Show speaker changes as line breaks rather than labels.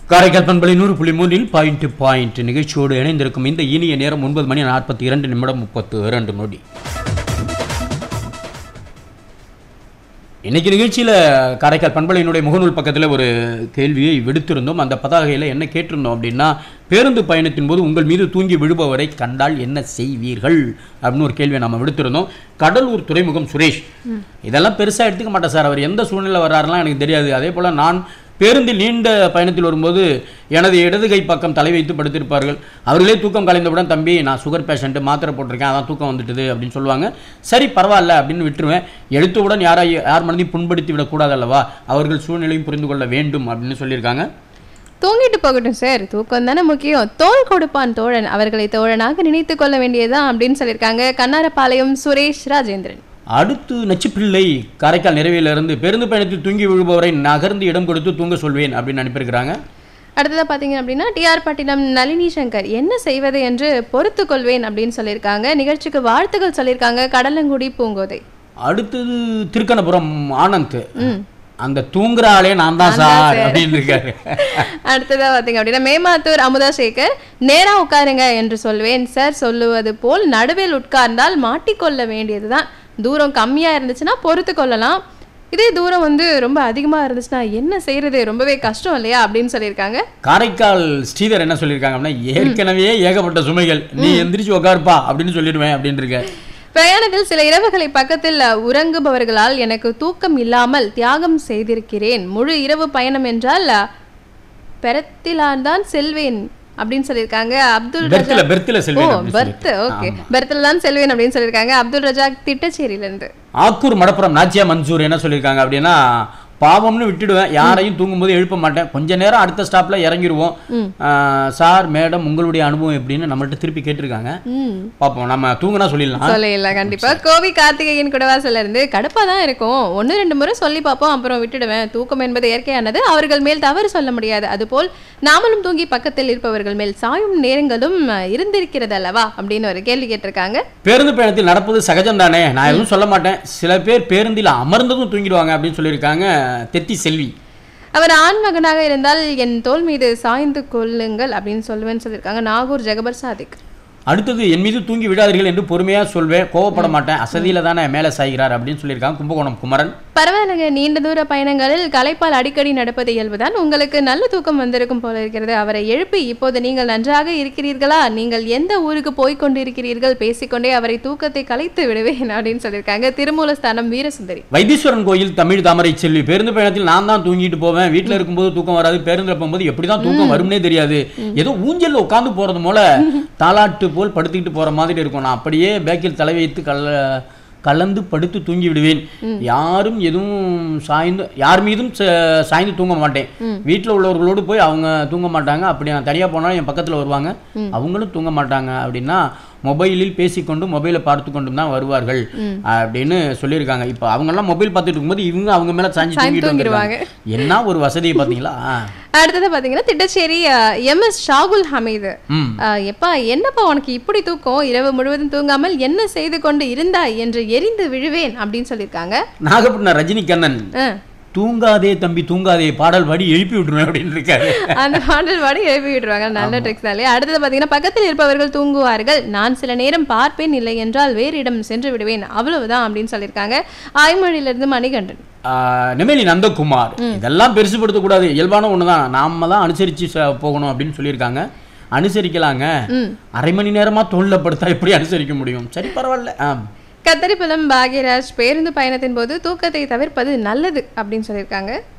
காரைக்கால் பண்பலை நூறு புள்ளி மூன்றில் பாயிண்ட் டு பாயிண்ட் நிகழ்ச்சியோடு இணைந்திருக்கும் இந்த இனிய நேரம் ஒன்பது மணி நாற்பத்தி இரண்டு நிமிடம் முப்பத்து இரண்டு நொடி இன்னைக்கு நிகழ்ச்சியில் காரைக்கால் பண்பலையினுடைய முகநூல் பக்கத்தில் ஒரு கேள்வியை விடுத்திருந்தோம் அந்த பதாகையில் என்ன கேட்டிருந்தோம் அப்படின்னா பேருந்து பயணத்தின் போது உங்கள் மீது தூங்கி விழுபவரை கண்டால் என்ன செய்வீர்கள் அப்படின்னு ஒரு கேள்வியை நம்ம விடுத்திருந்தோம் கடலூர் துறைமுகம் சுரேஷ் இதெல்லாம் பெருசாக எடுத்துக்க மாட்டேன் சார் அவர் எந்த சூழ்நிலை வர்றாருலாம் எனக்கு தெரியாது அதே போல் நான் பேருந்தில் நீண்ட பயணத்தில் வரும்போது எனது இடது கை பக்கம் தலை வைத்து படுத்திருப்பார்கள் அவர்களே தூக்கம் கலைந்தவுடன் தம்பி நான் சுகர் பேஷண்ட்டு மாத்திரை போட்டிருக்கேன் அதான் தூக்கம் வந்துட்டுது அப்படின்னு சொல்லுவாங்க சரி பரவாயில்ல அப்படின்னு விட்டுருவேன் எழுத்தவுடன் யாரை யார் மனதையும் புண்படுத்தி விடக்கூடாது அல்லவா அவர்கள் சூழ்நிலையும் புரிந்து கொள்ள வேண்டும் அப்படின்னு சொல்லியிருக்காங்க
தூங்கிட்டு போகட்டும் சார் தூக்கம் தானே முக்கியம் தோள் கொடுப்பான் தோழன் அவர்களை தோழனாக நினைத்து கொள்ள வேண்டியதுதான் அப்படின்னு சொல்லியிருக்காங்க கண்ணாரப்பாளையம் சுரேஷ் ராஜேந்திரன்
அடுத்து நச்சுப்பிள்ளை காரைக்கால் நிறைவிலிருந்து பேருந்து பயணத்தில் தூங்கி விழுபவரை நகர்ந்து இடம் கொடுத்து தூங்க சொல்வேன் அப்படின்னு அனுப்பியிருக்கிறாங்க
அடுத்ததா பார்த்தீங்க அப்படின்னா டிஆர் பட்டினம் நளினி சங்கர் என்ன செய்வது என்று பொறுத்து கொள்வேன் அப்படின்னு சொல்லியிருக்காங்க நிகழ்ச்சிக்கு வாழ்த்துக்கள் சொல்லியிருக்காங்க கடலங்குடி பூங்கோதை
அடுத்தது திருக்கணபுரம் ஆனந்த் அந்த தூங்குற ஆளே நான் தான் சார் அப்படின்னு இருக்காரு
அடுத்ததா பார்த்தீங்க அப்படின்னா மேமாத்தூர் அமுதா சேகர் நேரா உட்காருங்க என்று சொல்வேன் சார் சொல்லுவது போல் நடுவில் உட்கார்ந்தால் மாட்டிக்கொள்ள வேண்டியதுதான் தூரம் கம்மியா இருந்துச்சுன்னா பொறுத்து கொள்ளலாம் இதே தூரம் வந்து ரொம்ப அதிகமா இருந்துச்சுன்னா என்ன செய்யறது ரொம்பவே கஷ்டம் இல்லையா அப்படின்னு சொல்லியிருக்காங்க
காரைக்கால் ஸ்ரீதர் என்ன சொல்லியிருக்காங்க அப்படின்னா ஏற்கனவே ஏகப்பட்ட சுமைகள் நீ எந்திரிச்சு உட்காருப்பா அப்படின்னு சொல்லிடுவேன் அப்படின்னு இருக்க
பிரயாணத்தில் சில இரவுகளை பக்கத்தில் உறங்குபவர்களால் எனக்கு தூக்கம் இல்லாமல் தியாகம் செய்திருக்கிறேன் முழு இரவு பயணம் என்றால் பெறத்திலான் தான் செல்வேன் அப்படின்னு சொல்லியிருக்காங்க அப்துல் ரஜா
பெர்த்தில் பெர்த்தில்
ஓ
செல்வேன் அப்படின்னு
பர்த்
சொல்லிட்டு.
ஓகே பர்த்தில் தான் செல்வேன் அப்படின்னு சொல்லியிருக்காங்க அப்துல் ரஜாக் திட்டச்சேரியில இருந்து
ஆக்கூர் மடப்புறம் நாச்சியா மன்சூர் என்ன சொல்லியிருக்காங்க அப்படின்னா பாவம்னு விட்டுடுவேன் யாரையும் தூங்கும்போது எழுப்ப மாட்டேன் கொஞ்ச நேரம் அடுத்த ஸ்டாப்ல இறங்கிடுவோம் ஆஹ், சார் மேடம் உங்களுடைய அனுபவம் எப்படின்னு நம்மள்ட்ட திருப்பி கேட்டிருக்காங்க
ம்
பார்ப்போம் நம்ம தூங்குனா சொல்லிடலாம்
சொல்லிடலாம் கண்டிப்பா கோவி கார்த்திகேயன் குடவாசல்ல இருந்து கடுப்பா தான் இருக்கும் ஒன்று ரெண்டு முறை சொல்லி பார்ப்போம் அப்புறம் விட்டுடுவேன் தூக்கம் என்பது இயற்கையானது அவர்கள் மேல் தவறு சொல்ல முடியாது அதுபோல் நாமளும் தூங்கி பக்கத்தில் இருப்பவர்கள் மேல் சாயும் நேரங்களும் அஹ், இருந்திருக்கிறது அல்லவா அப்படின்னு ஒரு கேள்வி கேட்டிருக்காங்க
பேருந்து பயணத்தில் நடப்பது சகஜம் தானே நான் எதுவும் சொல்ல மாட்டேன் சில பேர் பேருந்தில் அமர்ந்ததும் தூங்கிடுவாங்க அப்படின்னு சொல்லியிருக்காங்க தெத்தி செல்வி
அவர் ஆண் மகனாக இருந்தால் என் தோல் மீது சாய்ந்து கொள்ளுங்கள் அப்படின்னு சொல்லுவேன்னு சொல்லியிருக்காங்க நாகூர் ஜெகபர் சாதிக்
அடுத்தது என் மீது தூங்கி விடாதீர்கள் என்று பொறுமையா சொல்வேன் கோவப்பட மாட்டேன் அசதியில தானே மேலே சாய்கிறார் அப்படின்னு சொல்லியிருக்காங்க கும்பகோணம் குமரன்
பரவாயில்லைங்க நீண்ட தூர பயணங்களில் களைப்பால் அடிக்கடி நடப்பது இயல்புதான் உங்களுக்கு நல்ல தூக்கம் வந்திருக்கும் போல இருக்கிறது அவரை எழுப்பி இப்போது நீங்கள் நன்றாக இருக்கிறீர்களா நீங்கள் எந்த ஊருக்கு போய் கொண்டிருக்கிறீர்கள் பேசிக்கொண்டே அவரை தூக்கத்தை கலைத்து விடுவேன் அப்படின்னு சொல்லியிருக்காங்க திருமூலஸ்தானம் வீரசுந்தரி
வைத்தீஸ்வரன் கோயில் தமிழ் தாமரை செல்வி பேருந்து பயணத்தில் நான் தான் தூங்கிட்டு போவேன் வீட்டில் இருக்கும்போது தூக்கம் வராது பேருந்தில் போகும்போது எப்படி தான் தூக்கம் வரும்னே தெரியாது ஏதோ ஊஞ்சல்ல உட்காந்து போறது போல தாலாட்டு போல் படுத்துக்கிட்டு போற மாதிரி இருக்கும் நான் அப்படியே பேக்கில் தலை வைத்து கல கலந்து படுத்து தூங்கி விடுவேன் யாரும் எதுவும் சாய்ந்து யார் மீதும் ச- சாய்ந்து தூங்க மாட்டேன் வீட்டில் உள்ளவர்களோடு போய் அவங்க தூங்க மாட்டாங்க அப்படி நான் தனியாக போனாலும் என் பக்கத்தில் வருவாங்க அவங்களும் தூங்க மாட்டாங்க அப்படின்னா மொபைலில் பேசிக்கொண்டு மொபைலை பார்த்து கொண்டும் தான் வருவார்கள் அப்படின்னு சொல்லியிருக்காங்க இப்போ அவங்கெல்லாம் மொபைல் பார்த்துட்டு இருக்கும்போது இவங்க அவங்க மேலே சாஞ்சு
சாஞ்சு
தூங்கிட்டு
தூங்கிடுவாங்க.
வந்துருவாங்க என்ன ஒரு வசதியை பார்த்தீங்களா ஆ.
அடுத்தது பாத்தீங்கன்னா திட்டச்சேரி எம் எஸ் ஷாகுல் ஹமீது
ம்
அஹ், எப்பா என்னப்பா உனக்கு இப்படி தூக்கம் இரவு முழுவதும் தூங்காமல் என்ன செய்து கொண்டு இருந்தாய் என்று எரிந்து விழுவேன் அப்படின்னு சொல்லியிருக்காங்க
நாகப்பட்டினம் ரஜினிகண்ணன்
அஹ்.
தூங்காதே தம்பி தூங்காதே பாடல் பாடி எழுப்பி விட்டுருவேன் அப்படின்னு இருக்காரு
அந்த பாடல் பாடி எழுப்பி விட்டுருவாங்க நல்ல ட்ரிக்ஸ் தான் இல்லையா அடுத்தது பார்த்தீங்கன்னா பக்கத்தில் இருப்பவர்கள் தூங்குவார்கள் நான் சில நேரம் பார்ப்பேன் இல்லை என்றால் வேறு இடம் சென்று விடுவேன் அவ்வளவுதான் அப்படின்னு சொல்லியிருக்காங்க ஆய்மொழியிலிருந்து மணிகண்டன்
ஆஹ் நெமேலி நந்தகுமார் இதெல்லாம் பெருசுபடுத்தக்கூடாது இயல்பான ஒன்று தான் நாம தான் அனுசரித்து ச- போகணும் அப்படின்னு சொல்லியிருக்காங்க அனுசரிக்கலாங்க அரை மணி நேரமா தோல்ல படுத்தா எப்படி அனுசரிக்க முடியும் சரி பரவாயில்ல ஆ
கத்தரிப்பலம் பாக்யராஜ் பேருந்து பயணத்தின் போது தூக்கத்தை தவிர்ப்பது நல்லது அப்படின்னு சொல்லியிருக்காங்க